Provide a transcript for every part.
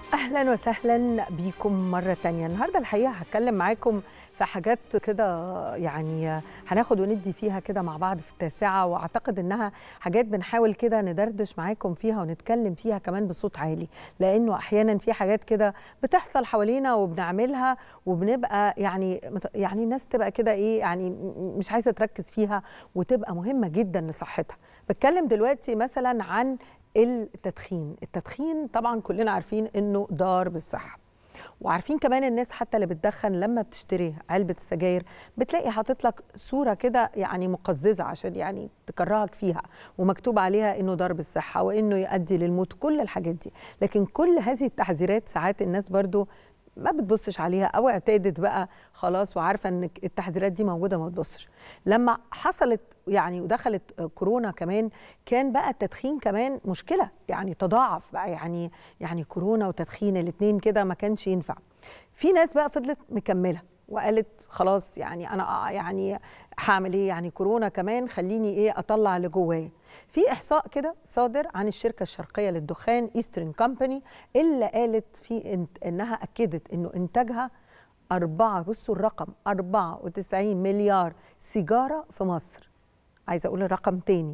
اهلا وسهلا بيكم مره تانية النهارده الحقيقه هتكلم معاكم في حاجات كده يعني هناخد وندي فيها كده مع بعض في التاسعه واعتقد انها حاجات بنحاول كده ندردش معاكم فيها ونتكلم فيها كمان بصوت عالي لانه احيانا في حاجات كده بتحصل حوالينا وبنعملها وبنبقى يعني يعني الناس تبقى كده ايه يعني مش عايزه تركز فيها وتبقى مهمه جدا لصحتها بتكلم دلوقتي مثلا عن التدخين التدخين طبعا كلنا عارفين انه ضار بالصحه وعارفين كمان الناس حتى اللي بتدخن لما بتشتري علبه السجاير بتلاقي حاطط لك صوره كده يعني مقززه عشان يعني تكرهك فيها ومكتوب عليها انه ضار بالصحه وانه يؤدي للموت كل الحاجات دي لكن كل هذه التحذيرات ساعات الناس برضو ما بتبصش عليها او اعتادت بقى خلاص وعارفه ان التحذيرات دي موجوده ما بتبصش لما حصلت يعني ودخلت كورونا كمان كان بقى التدخين كمان مشكله يعني تضاعف بقى يعني يعني كورونا وتدخين الاثنين كده ما كانش ينفع في ناس بقى فضلت مكمله وقالت خلاص يعني انا يعني هعمل ايه يعني كورونا كمان خليني ايه اطلع اللي جوايا في احصاء كده صادر عن الشركه الشرقيه للدخان ايسترن كومباني اللي قالت في انها اكدت انه انتاجها أربعة بصوا الرقم 94 مليار سيجارة في مصر عايزة أقول الرقم تاني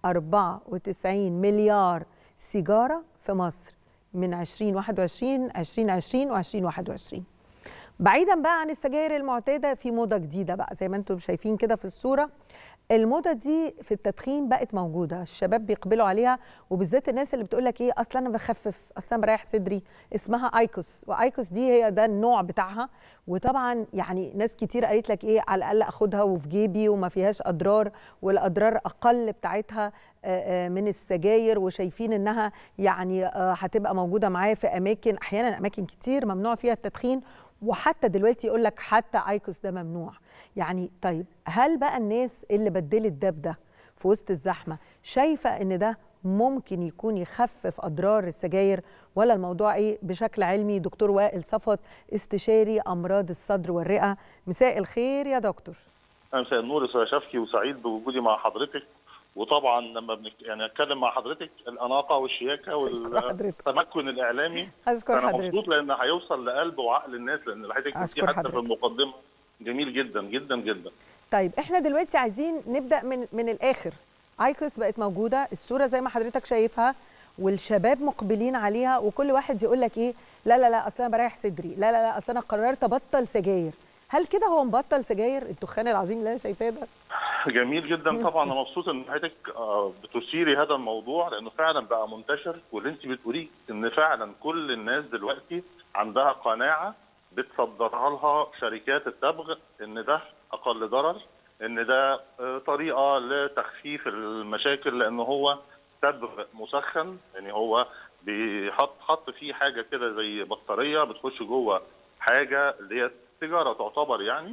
94 مليار سيجارة في مصر من 2021 2020 و 2021 بعيدا بقى عن السجاير المعتادة في موضة جديدة بقى زي ما انتم شايفين كده في الصورة الموضة دي في التدخين بقت موجودة الشباب بيقبلوا عليها وبالذات الناس اللي بتقول لك ايه اصلا انا بخفف اصلا انا بريح صدري اسمها ايكوس وايكوس دي هي ده النوع بتاعها وطبعا يعني ناس كتير قالت لك ايه على الاقل اخدها وفي جيبي وما فيهاش اضرار والاضرار اقل بتاعتها من السجاير وشايفين انها يعني هتبقى موجودة معايا في اماكن احيانا اماكن كتير ممنوع فيها التدخين وحتى دلوقتي يقول لك حتى ايكوس ده ممنوع يعني طيب هل بقى الناس اللي بدلت ده بده في وسط الزحمه شايفه ان ده ممكن يكون يخفف اضرار السجاير ولا الموضوع ايه بشكل علمي دكتور وائل صفوت استشاري امراض الصدر والرئه مساء الخير يا دكتور مساء النور استاذ شفكي وسعيد بوجودي مع حضرتك وطبعا لما بنك... يعني اتكلم مع حضرتك الاناقه والشياكه والتمكن الاعلامي اشكر انا حضرتك مبسوط لان هيوصل لقلب وعقل الناس لان اللي حضرتك أشكر حتى حضرتك. في المقدمه جميل جدا جدا جدا طيب احنا دلوقتي عايزين نبدا من من الاخر ايكوس بقت موجوده الصوره زي ما حضرتك شايفها والشباب مقبلين عليها وكل واحد يقول لك ايه لا لا لا اصل انا بريح صدري لا لا لا اصل انا قررت ابطل سجاير هل كده هو مبطل سجاير الدخان العظيم اللي انا شايفاه ده جميل جدا طبعا انا مبسوط ان حضرتك آه، بتثيري هذا الموضوع لانه فعلا بقى منتشر واللي انت بتقوليه ان فعلا كل الناس دلوقتي عندها قناعه بتصدرها لها شركات التبغ ان ده اقل ضرر ان ده آه، طريقه لتخفيف المشاكل لان هو تبغ مسخن يعني هو بيحط حط فيه حاجه كده زي بطاريه بتخش جوه حاجه اللي هي سيجاره تعتبر يعني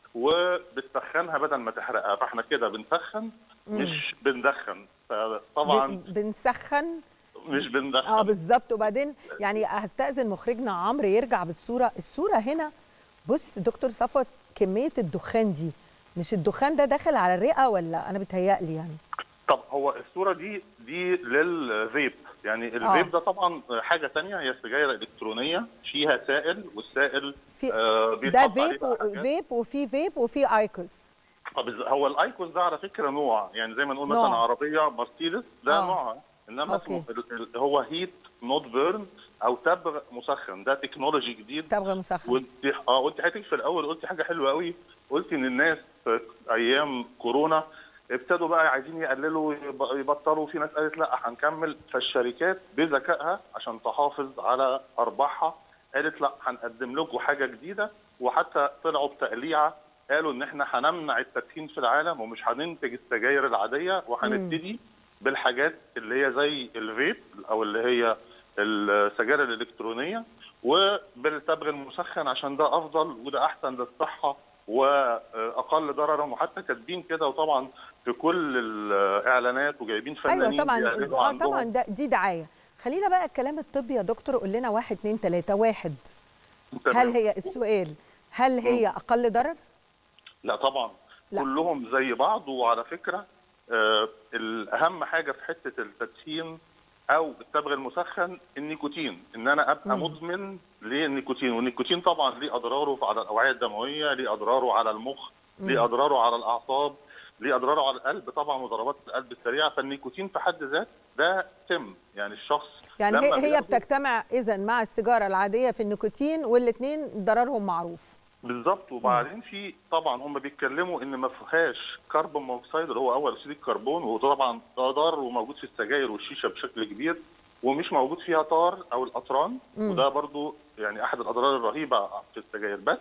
وبتسخنها بدل ما تحرقها فاحنا كده بنسخن مش بندخن فطبعا بن- بنسخن مش بندخن اه بالظبط وبعدين يعني هستأذن مخرجنا عمرو يرجع بالصوره الصوره هنا بص دكتور صفوت كميه الدخان دي مش الدخان ده داخل على الرئه ولا انا بتهيألي يعني طب هو الصوره دي دي للفيب يعني الفيب ده طبعا حاجه تانية هي سجاير الكترونيه فيها سائل والسائل في آه ده بيتحط عليه فيب بقى و- حاجات. فيب وفي فيب وفي ايكوس طب إز- هو الايكون ده على فكره نوع يعني زي ما نقول نوع. مثلا عربيه مرسيدس ده آه. نوعها انما أوكي. اسمه ال- ال- هو هيت نوت بيرن او تبغ مسخن ده تكنولوجي جديد تبغى مسخن وانت اه وانت حضرتك في الاول قلتي حاجه حلوه قوي قلتي ان الناس في ايام كورونا ابتدوا بقى عايزين يقللوا يب- يبطلوا في ناس قالت لا هنكمل فالشركات بذكائها عشان تحافظ على ارباحها قالت لا هنقدم لكم حاجه جديده وحتى طلعوا بتقليعه قالوا ان احنا هنمنع التدخين في العالم ومش هننتج السجاير العاديه وهنبتدي بالحاجات اللي هي زي الفيب او اللي هي السجاير الالكترونيه وبالتبغ المسخن عشان ده افضل وده احسن للصحه واقل ضررا وحتى كاتبين كده وطبعا في كل الاعلانات وجايبين فنانين ايوه طبعا بيعلنوا اه عندهم. طبعا ده دي دعايه خلينا بقى الكلام الطبي يا دكتور قول لنا واحد اتنين تلاته واحد تمام. هل هي السؤال هل هي اقل ضرر؟ لا طبعا لا. كلهم زي بعض وعلى فكره آه الاهم حاجه في حته التدخين او التبغ المسخن النيكوتين ان انا ابقى مم. مدمن للنيكوتين والنيكوتين طبعا ليه اضراره على الاوعيه الدمويه ليه اضراره على المخ ليه اضراره على الاعصاب ليه اضراره على القلب طبعا وضربات القلب السريعه فالنيكوتين في حد ذات ده سم يعني الشخص يعني لما هي هي بياخده- بتجتمع اذا مع السيجاره العاديه في النيكوتين والاثنين ضررهم معروف بالظبط وبعدين في طبعا هم بيتكلموا ان ما فيهاش كربون مونوكسيد اللي هو اول اكسيد الكربون وده طبعا ده ضار وموجود في السجاير والشيشه بشكل كبير ومش موجود فيها طار او الاطران مم. وده برضو يعني احد الاضرار الرهيبه في السجاير بس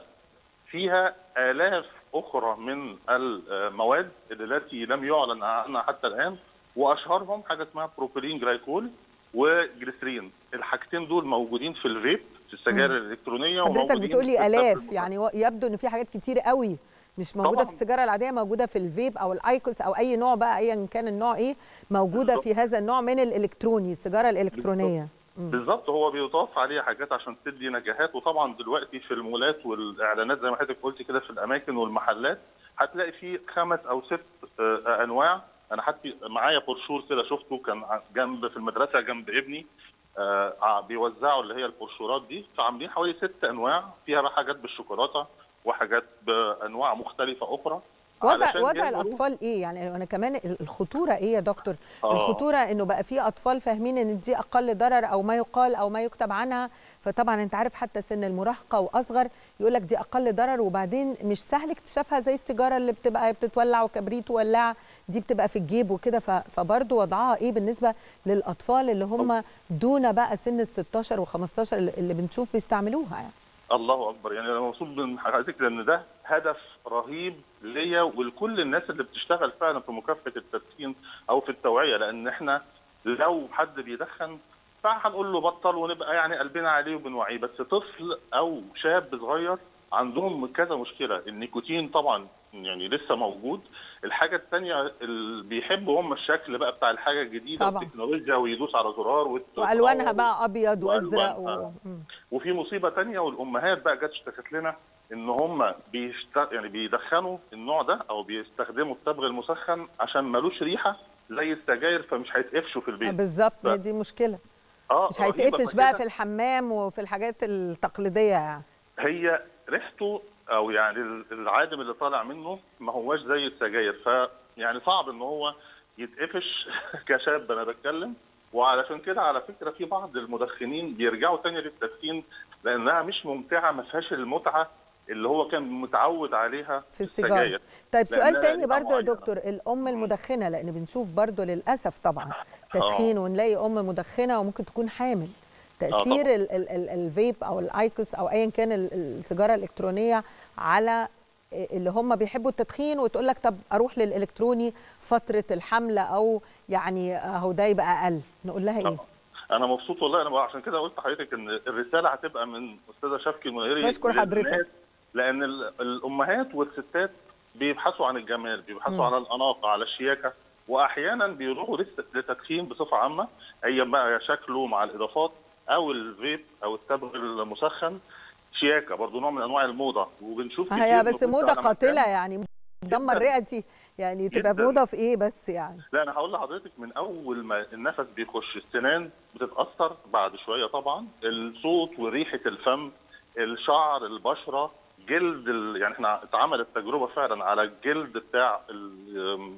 فيها الاف اخرى من المواد التي لم يعلن عنها حتى الان واشهرهم حاجه اسمها بروبيلين جلايكول وجليسرين الحاجتين دول موجودين في الفيب في السجاير مم. الالكترونيه حضرتك وموجودين بتقولي في الاف التبغ يعني و- يبدو ان في حاجات كتير قوي مش موجوده طبعاً. في السيجاره العاديه موجوده في الفيب او الايكوس او اي نوع بقى ايا كان النوع ايه موجوده بالظبط. في هذا النوع من الالكتروني السيجاره الالكترونيه مم. بالظبط هو بيضاف عليه حاجات عشان تدي نجاحات وطبعا دلوقتي في المولات والاعلانات زي ما حضرتك قلت كده في الاماكن والمحلات هتلاقي فيه خمس او ست آه، انواع انا حتى معايا بروشور كده شفته كان ع- جنب في المدرسه جنب ابني آه، ع- بيوزعوا اللي هي البروشورات دي فعاملين حوالي ست انواع فيها بقى حاجات بالشوكولاته وحاجات بانواع مختلفه اخرى وضع علشان وضع يقدروا- الاطفال ايه يعني انا كمان ال- الخطوره ايه يا دكتور آه. الخطوره انه بقى في اطفال فاهمين ان دي اقل ضرر او ما يقال او ما يكتب عنها فطبعا انت عارف حتى سن المراهقه واصغر يقول لك دي اقل ضرر وبعدين مش سهل اكتشافها زي السيجاره اللي بتبقى بتتولع وكبريت ولاعه دي بتبقى في الجيب وكده ف- فبرضه وضعها ايه بالنسبه للاطفال اللي هم دون بقى سن ال 16 و15 اللي اللي بنشوف بيستعملوها يعني الله اكبر يعني انا مبسوط من حضرتك لان ده هدف رهيب ليا ولكل الناس اللي بتشتغل فعلا في مكافحه التدخين او في التوعيه لان احنا لو حد بيدخن فهنقول له بطل ونبقى يعني قلبنا عليه وبنوعيه بس طفل او شاب صغير عندهم كذا مشكله النيكوتين طبعا يعني لسه موجود الحاجه الثانيه اللي بيحبوا هم الشكل بقى بتاع الحاجه الجديده طبعا. والتكنولوجيا ويدوس على زرار وت- والوانها وتنور. بقى ابيض وازرق و... وألوانها. مم. وفي مصيبه تانية والامهات بقى جت اشتكت لنا ان هم بيشت... يعني بيدخنوا النوع ده او بيستخدموا التبغ المسخن عشان ملوش ريحه زي السجاير فمش هيتقفشوا في البيت بالظبط ف- هي دي مشكله اه مش رهيبة. هيتقفش بقى فكده في الحمام وفي الحاجات التقليديه يعني هي ريحته او يعني العادم اللي طالع منه ما هواش زي السجاير فيعني صعب ان هو يتقفش كشاب انا بتكلم وعلشان كده على فكره في بعض المدخنين بيرجعوا تاني للتدخين لانها مش ممتعه ما فيهاش المتعه اللي هو كان متعود عليها في السيجاره طيب سؤال لأنها تاني ريحة برضو يا معينة. دكتور الام المدخنه لان بنشوف برضو للاسف طبعا تدخين ونلاقي ام مدخنه وممكن تكون حامل تاثير طبعاً. ال ال ال الفيب او الايكوس او ايا كان ال- السيجاره الالكترونيه على اللي هم بيحبوا التدخين وتقول لك طب اروح للالكتروني فتره الحمله او يعني اهو ده يبقى اقل نقول لها ايه طبعاً. انا مبسوط والله انا بقى عشان كده قلت لحضرتك ان الرساله هتبقى من استاذه شفكي المنيري بشكر حضرتك. للناس، لان ال- الامهات والستات بيبحثوا عن الجمال بيبحثوا مم. على الاناقه على الشياكه واحيانا بيروحوا للت- للتدخين بصفه عامه ايا بقى شكله مع الاضافات او الفيب او التبغ المسخن شياكه برضه نوع من انواع الموضه وبنشوف هي كتير بس نخش موضه على مكان- قاتله يعني دمر جداً. رئتي يعني تبقى جداً. موضه في ايه بس يعني لا انا هقول لحضرتك من اول ما النفس بيخش السنان بتتاثر بعد شويه طبعا الصوت وريحه الفم الشعر البشره جلد ال... يعني احنا اتعملت تجربه فعلا على الجلد بتاع ال...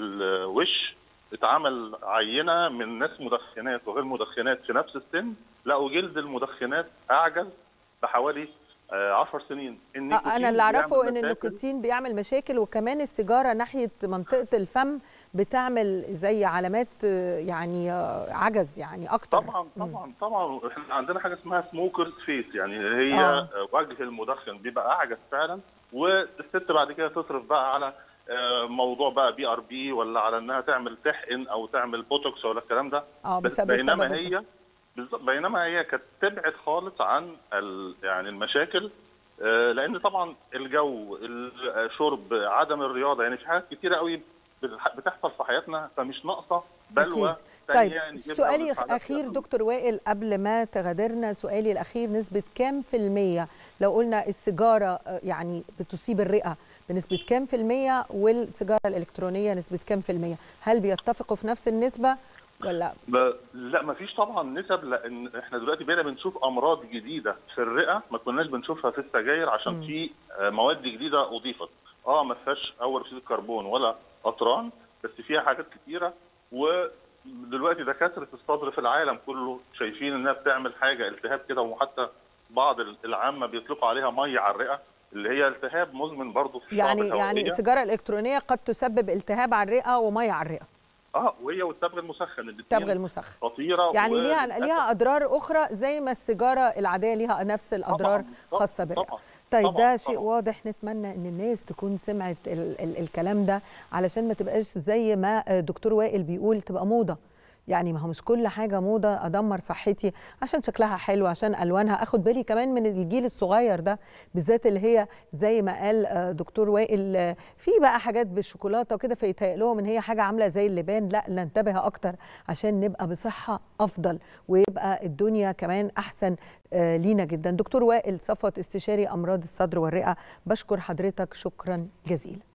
الوش اتعمل عينه من ناس مدخنات وغير مدخنات في نفس السن لقوا جلد المدخنات اعجز بحوالي 10 سنين النيكوتين انا اللي اعرفه بيعمل ان مشاكل. النيكوتين بيعمل مشاكل وكمان السيجاره ناحيه منطقه الفم بتعمل زي علامات آه، يعني آه، عجز يعني اكتر طبعا مم. طبعا طبعا احنا عندنا حاجه اسمها سموكرز فيس يعني هي آه. آه. وجه المدخن بيبقى اعجز فعلا والست بعد كده تصرف بقى على آه، موضوع بقى بي ار بي ولا على انها تعمل تحقن او تعمل بوتوكس ولا الكلام ده اه بس بسبب بينما بسبب هي بالظبط بينما هي كانت تبعد خالص عن ال- يعني المشاكل آه، لان طبعا الجو الشرب عدم الرياضه يعني في حاجات كتيره قوي بتح- بتحصل في حياتنا فمش ناقصه بلوى أكيد. تانية طيب نجيبها سؤالي ونتعلق الاخير فيها. دكتور وائل قبل ما تغادرنا سؤالي الاخير نسبه كام في الميه لو قلنا السيجاره آه، يعني بتصيب الرئه بنسبه كام في الميه والسيجاره الالكترونيه نسبه كام في الميه هل بيتفقوا في نفس النسبه ولا ب... لا ما فيش طبعا نسب لان احنا دلوقتي بقينا بنشوف امراض جديده في الرئه ما كناش بنشوفها في السجاير عشان مم. في آه، مواد جديده اضيفت اه ما فيهاش اول اكسيد الكربون ولا قطران بس فيها حاجات كتيره ودلوقتي دكاتره الصدر في العالم كله شايفين انها بتعمل حاجه التهاب كده وحتى بعض العامه بيطلقوا عليها ميه على الرئه اللي هي التهاب مزمن برضه في الشعب يعني يعني الهوائية. السيجاره الالكترونيه قد تسبب التهاب على الرئه وميه على الرئه اه وهي والتبغ المسخن التبغ الاثنين المسخن خطيره يعني و- ليها ليها اضرار اخرى زي ما السيجاره العاديه ليها نفس الاضرار طبعاً، خاصه بالرئه طبعا طيب طبعاً، ده شيء طبعاً. واضح نتمنى ان الناس تكون سمعت ال ال الكلام ده علشان ما تبقاش زي ما دكتور وائل بيقول تبقى موضه يعني ما هو مش كل حاجه موضه ادمر صحتي عشان شكلها حلو عشان الوانها اخد بالي كمان من الجيل الصغير ده بالذات اللي هي زي ما قال آه، دكتور وائل آه، في بقى حاجات بالشوكولاته وكده فيتهيأ لهم ان هي حاجه عامله زي اللبان لا ننتبه اكتر عشان نبقى بصحه افضل ويبقى الدنيا كمان احسن آه، لينا جدا دكتور وائل صفوت استشاري امراض الصدر والرئه بشكر حضرتك شكرا جزيلا